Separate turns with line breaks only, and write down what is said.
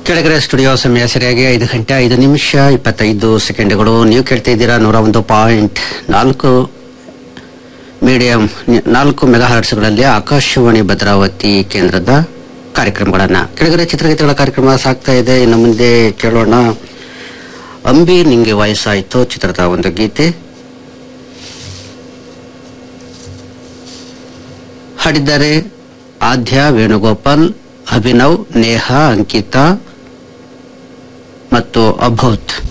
ಕೆಳಗಡೆ ಸ್ಟುಡಿಯೋ ಸಮಯ ಸರಿಯಾಗಿ ಐದು ಗಂಟೆ ಐದು ನಿಮಿಷ ಇಪ್ಪತ್ತೈದು ಸೆಕೆಂಡ್ಗಳು ನೀವು ಕೇಳ್ತಾ ಇದ್ದೀರಾ ನೂರ ಒಂದು ಪಾಯಿಂಟ್ ನಾಲ್ಕು ಮೀಡಿಯಂ ನಾಲ್ಕು ಮೆಗಾ ಹರ್ಟ್ಸ್ಗಳಲ್ಲಿ ಆಕಾಶವಾಣಿ ಭದ್ರಾವತಿ ಕೇಂದ್ರದ ಕಾರ್ಯಕ್ರಮಗಳನ್ನ ಕೆಳಗಡೆ ಚಿತ್ರಗೀತೆಗಳ ಕಾರ್ಯಕ್ರಮ ಸಾಗ್ತಾ ಇದೆ ಇನ್ನು ಮುಂದೆ ಕೇಳೋಣ ಅಂಬಿ ನಿಂಗೆ ವಯಸ್ಸಾಯಿತು ಚಿತ್ರದ ಒಂದು ಗೀತೆ ಹಾಡಿದ್ದಾರೆ ಆದ್ಯ ವೇಣುಗೋಪಾಲ್ ಅಭಿನವ್ ನೇಹಾ ಅಂಕಿತಾ ಮತ್ತು ಅಭೋತ್